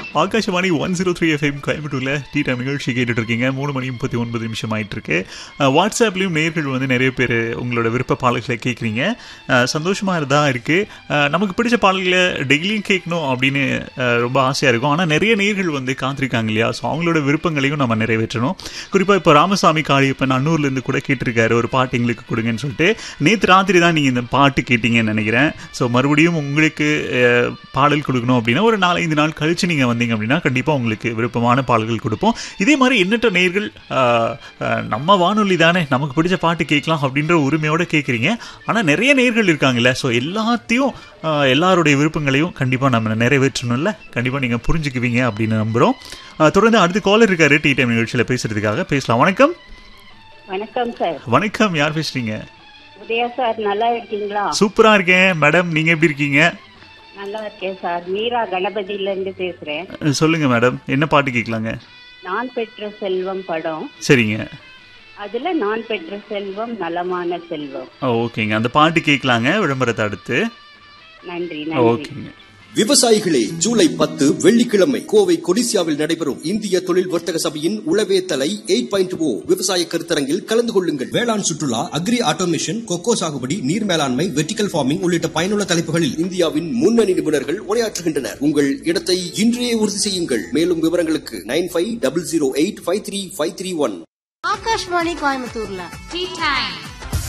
Akashvani one zero three FM கோயம்புத்தூரில் tea time நிகழ்ச்சி கேட்டுட்டு இருக்கீங்க மூணு மணி முப்பத்தி ஒன்பது நிமிஷம் ஆயிட்டு இருக்கு அஹ், வாட்ஸ்அப்லேயும் நேர்கள் வந்து நிறைய பேர் உங்களோட விருப்ப பாடல்களை கேட்குறீங்க சந்தோஷமாக தான் இருக்குது நமக்கு பிடிச்ச பாடல்களை டெய்லியும் கேட்கணும் அப்படின்னு அஹ், ரொம்ப ஆசையாக இருக்கும் ஆனால் நிறைய நேர்கள் வந்து காத்திருக்காங்க இல்லையா ஸோ அவங்களோட விருப்பங்களையும் நம்ம நிறைவேற்றணும் குறிப்பாக இப்போ ராமசாமி காளியப்பன் அன்னூர்லேருந்து கூட கேட்டிருக்காரு ஒரு பாட்டு எங்களுக்கு கொடுங்கன்னு சொல்லிட்டு நேற்று ராத்திரி தான் நீங்கள் இந்த பாட்டு கேட்டீங்கன்னு நினைக்கிறேன் ஸோ மறுபடியும் உங்களுக்கு அஹ், பாடல் கொடுக்கணும் அப்படின்னா ஒரு நாலஞ்சு நாள் கழிச்சு நீங்கள் வந்தீங்க அப்படின்னா கண்டிப்பாக உங்களுக்கு விருப்பமான பாடல்கள் கொடுப்போம் இதே மாதிரி எண்ணற்ற நேர்கள் அஹ், அஹ், நம்ம வானொலி தானே நமக்கு பிடிச்ச பாட்டு கேட்கலாம் அப்படின்ற உரிமையோட கேட்குறீங்க ஆனால் நிறைய நேர்கள் இருக்காங்கல்ல ஸோ எல்லாத்தையும் அஹ், எல்லாருடைய விருப்பங்களையும் கண்டிப்பாக நம்ம நிறைவேற்றணும்ல கண்டிப்பாக நீங்கள் புரிஞ்சுக்குவீங்க அப்படின்னு நம்புகிறோம் அஹ், தொடர்ந்து அடுத்து காலர் இருக்காரு டி டைம் நிகழ்ச்சியில் பேசுறதுக்காக பேசலாம் வணக்கம் வணக்கம் சார் வணக்கம் யார் பேசுறீங்க உதயா சார் நல்லா இருக்கீங்களா சூப்பரா இருக்கேன் மேடம் நீங்க எப்படி இருக்கீங்க நல்லா இருக்கேன் சார் மீரா கணபதியில இருந்து பேசுறேன் அஹ், சொல்லுங்க மேடம் என்ன பாட்டு கேட்கலாங்க நான் பெற்ற செல்வம் படம் சரிங்க அதுல நான் பெற்ற செல்வம் நலமான செல்வம் அஹ், ஓகேங்க அந்த பாட்டு கேட்கலாங்க விளம்பரத்தை அடுத்து நன்றி நன்றி ஓகேங்க விவசாயிகளே ஜூலை பத்து வெள்ளிக்கிழமை கோவை கொடிசியாவில் நடைபெறும் இந்திய தொழில் வர்த்தக சபையின் உளவே தலை எயிட் பாயிண்ட் ஓ விவசாய கருத்தரங்கில் கலந்து கொள்ளுங்கள் வேளாண் சுற்றுலா அக்ரி ஆட்டோமேஷன் கொக்கோ சாகுபடி நீர் மேலாண்மை வெர்டிகல் ஃபார்மிங் உள்ளிட்ட பயனுள்ள தலைப்புகளில் இந்தியாவின் முன்னணி நிபுணர்கள் உரையாற்றுகின்றனர் உங்கள் இடத்தை இன்றையே உறுதி செய்யுங்கள் மேலும் விவரங்களுக்கு nine five double zero eight five three five three one Akashvani கோயம்புத்தூர்ல டீ டைம்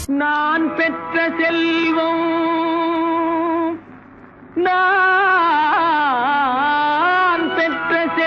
நான் பெற்ற செல்வம் நான்